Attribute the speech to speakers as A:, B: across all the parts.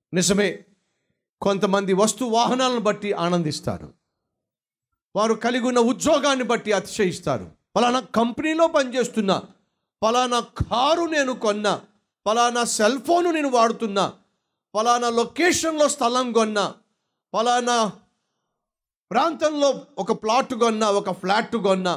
A: నిజమే కొంతమంది వస్తు వాహనాలను బట్టి ఆనందిస్తారు వారు కలిగి ఉన్న ఉద్యోగాన్ని బట్టి అతిశయిస్తారు పలానా కంపెనీలో పనిచేస్తున్నా పలానా కారు నేను కొన్నా పలానా సెల్ ఫోను నేను వాడుతున్నా పలానా లొకేషన్లో స్థలం కొన్నా పలానా ప్రాంతంలో ఒక ప్లాట్ కొన్నా ఒక ఫ్లాట్ కొన్నా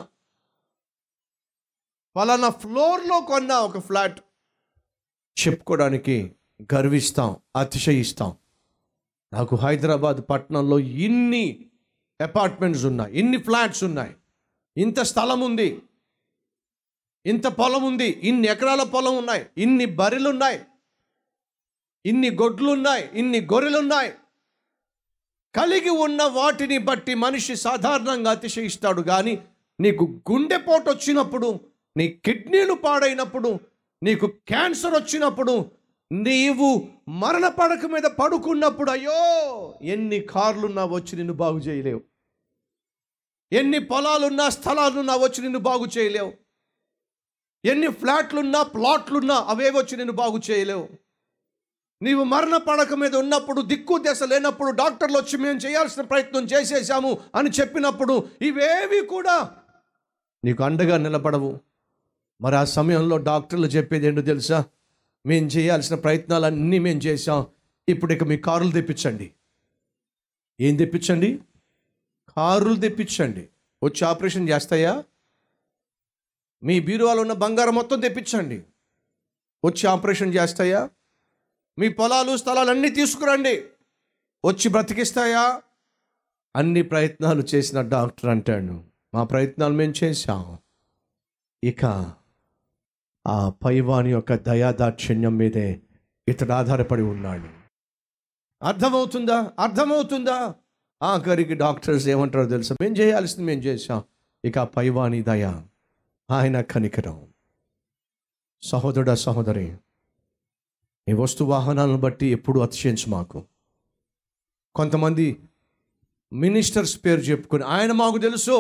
A: పలానా ఫ్లోర్లో కొన్నా ఒక ఫ్లాట్ చెప్పుకోవడానికి గర్విస్తాం అతిశయిస్తాం నాకు హైదరాబాద్ పట్టణంలో ఇన్ని అపార్ట్మెంట్స్ ఉన్నాయి ఇన్ని ఫ్లాట్స్ ఉన్నాయి ఇంత స్థలం ఉంది ఇంత పొలం ఉంది ఇన్ని ఎకరాల పొలం ఉన్నాయి ఇన్ని బర్రెలు ఉన్నాయి ఇన్ని గొడ్లు ఉన్నాయి ఇన్ని గొర్రెలు ఉన్నాయి కలిగి ఉన్న వాటిని బట్టి మనిషి సాధారణంగా అతిశయిస్తాడు కానీ నీకు గుండెపోటు వచ్చినప్పుడు నీ కిడ్నీలు పాడైనప్పుడు నీకు క్యాన్సర్ వచ్చినప్పుడు నీవు మరణ పడక మీద పడుకున్నప్పుడు అయ్యో ఎన్ని కార్లున్నా వచ్చి నిన్ను బాగు చేయలేవు ఎన్ని పొలాలున్నా స్థలాలున్నా వచ్చి నిన్ను బాగు చేయలేవు ఎన్ని ఫ్లాట్లున్నా ప్లాట్లున్నా అవే వచ్చి నిన్ను బాగు చేయలేవు నీవు మరణ పడక మీద ఉన్నప్పుడు దిక్కు దశ లేనప్పుడు డాక్టర్లు వచ్చి మేము చేయాల్సిన ప్రయత్నం చేసేసాము అని చెప్పినప్పుడు ఇవేవి కూడా నీకు అండగా నిలబడవు మరి ఆ సమయంలో డాక్టర్లు చెప్పేది ఏంటో తెలుసా మేము చేయాల్సిన ప్రయత్నాలన్నీ మేము చేసాం ఇప్పుడు ఇక మీ కారులు తెప్పించండి ఏం తెప్పించండి కారులు తెప్పించండి వచ్చి ఆపరేషన్ చేస్తాయా మీ బీరువాలో ఉన్న బంగారం మొత్తం తెప్పించండి వచ్చి ఆపరేషన్ చేస్తాయా మీ పొలాలు స్థలాలన్నీ తీసుకురండి వచ్చి బ్రతికిస్తాయా అన్ని ప్రయత్నాలు చేసిన డాక్టర్ అంటాడు మా ప్రయత్నాలు మేము చేశాం ఇక ఆ పైవాని యొక్క దయాదాక్షిణ్యం మీదే ఇతడు ఆధారపడి ఉన్నాడు అర్థమవుతుందా అర్థమవుతుందా ఆఖరికి డాక్టర్స్ ఏమంటారో తెలుసా మేము చేయాల్సింది మేము చేశాం ఇక ఆ పైవాని దయ ఆయన కనికరం సహోదరుడా సహోదరి ఈ వస్తు వాహనాలను బట్టి ఎప్పుడు అతిశయించు మాకు కొంతమంది మినిస్టర్స్ పేరు చెప్పుకొని ఆయన మాకు తెలుసు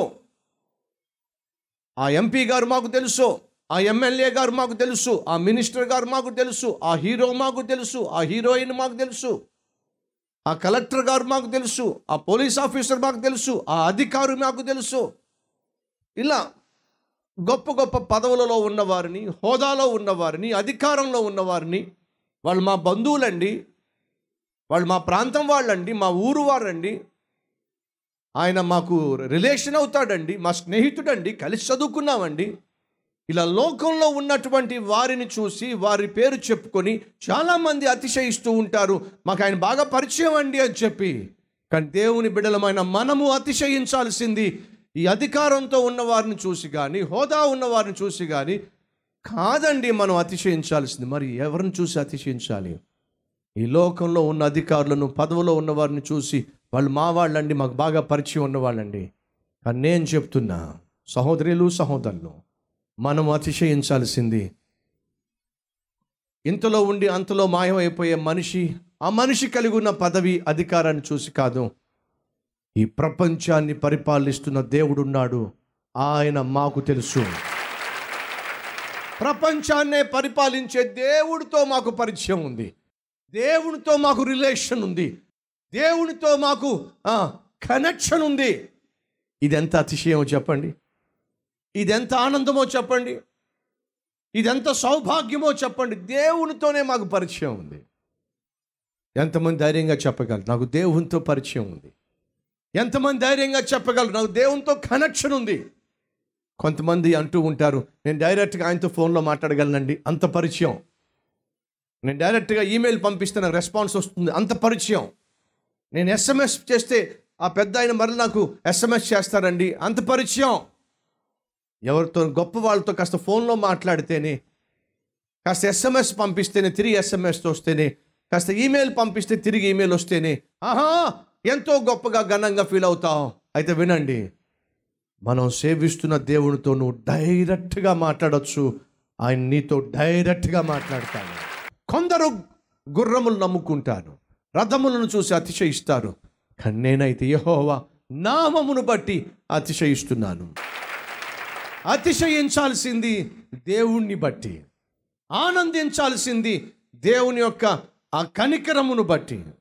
A: ఆ ఎంపీ గారు మాకు తెలుసు ఆ ఎమ్మెల్యే గారు మాకు తెలుసు ఆ మినిస్టర్ గారు మాకు తెలుసు ఆ హీరో మాకు తెలుసు ఆ హీరోయిన్ మాకు తెలుసు ఆ కలెక్టర్ గారు మాకు తెలుసు ఆ పోలీస్ ఆఫీసర్ మాకు తెలుసు ఆ అధికారి మాకు తెలుసు ఇలా గొప్ప గొప్ప పదవులలో ఉన్నవారిని హోదాలో ఉన్నవారిని అధికారంలో ఉన్నవారిని వాళ్ళు మా బంధువులండి వాళ్ళు మా ప్రాంతం వాళ్ళండి మా ఊరు వారండి ఆయన మాకు రిలేషన్ అవుతాడండి మా స్నేహితుడండి కలిసి చదువుకున్నామండి ఇలా లోకంలో ఉన్నటువంటి వారిని చూసి వారి పేరు చెప్పుకొని చాలామంది అతిశయిస్తూ ఉంటారు మాకు ఆయన బాగా పరిచయం అండి అని చెప్పి కానీ దేవుని బిడలమైన మనము అతిశయించాల్సింది ఈ అధికారంతో ఉన్న వారిని చూసి కానీ హోదా ఉన్న వారిని చూసి కానీ కాదండి మనం అతిశయించాల్సింది మరి ఎవరిని చూసి అతిశయించాలి ఈ లోకంలో ఉన్న అధికారులను పదవిలో ఉన్న వారిని చూసి వాళ్ళు మా వాళ్ళండి మాకు బాగా పరిచయం ఉన్నవాళ్ళండి కానీ నేను చెప్తున్నా సహోదరులు సహోదరులు మనం అతిశయించాల్సింది ఇంతలో ఉండి అంతలో మాయమైపోయే మనిషి ఆ మనిషి కలిగి ఉన్న పదవి అధికారాన్ని చూసి కాదు ఈ ప్రపంచాన్ని పరిపాలిస్తున్న దేవుడున్నాడు ఆయన మాకు తెలుసు ప్రపంచాన్నే పరిపాలించే దేవుడితో మాకు పరిచయం ఉంది దేవునితో మాకు రిలేషన్ ఉంది దేవునితో మాకు కనెక్షన్ ఉంది ఇదెంత అతిశయమో చెప్పండి ఇదెంత ఆనందమో చెప్పండి ఇదెంత సౌభాగ్యమో చెప్పండి దేవునితోనే మాకు పరిచయం ఉంది ఎంతమంది ధైర్యంగా చెప్పగలరు నాకు దేవునితో పరిచయం ఉంది ఎంతమంది ధైర్యంగా చెప్పగలరు నాకు దేవునితో కనెక్షన్ ఉంది కొంతమంది అంటూ ఉంటారు నేను డైరెక్ట్గా ఆయనతో ఫోన్లో మాట్లాడగలనండి అంత పరిచయం నేను డైరెక్ట్గా ఈమెయిల్ పంపిస్తే నాకు రెస్పాన్స్ వస్తుంది అంత పరిచయం నేను ఎస్ఎంఎస్ చేస్తే ఆ పెద్ద ఆయన మరల నాకు ఎస్ఎంఎస్ చేస్తారండి అంత పరిచయం ఎవరితో గొప్ప వాళ్ళతో కాస్త ఫోన్లో మాట్లాడితేనే కాస్త ఎస్ఎంఎస్ పంపిస్తేనే తిరిగి ఎస్ఎంఎస్ వస్తేనే కాస్త ఈమెయిల్ పంపిస్తే తిరిగి ఈమెయిల్ వస్తేనే ఆహా ఎంతో గొప్పగా ఘనంగా ఫీల్ అవుతావు అయితే వినండి మనం సేవిస్తున్న దేవునితో నువ్వు డైరెక్ట్గా మాట్లాడొచ్చు ఆయన నీతో డైరెక్ట్గా మాట్లాడతాడు కొందరు గుర్రములు నమ్ముకుంటారు రథములను చూసి అతిశయిస్తారు కానీ నేనైతే యెహోవా నామమును బట్టి అతిశయిస్తున్నాను అతిశయించాల్సింది దేవుణ్ణి బట్టి ఆనందించాల్సింది దేవుని యొక్క ఆ కనికరమును బట్టి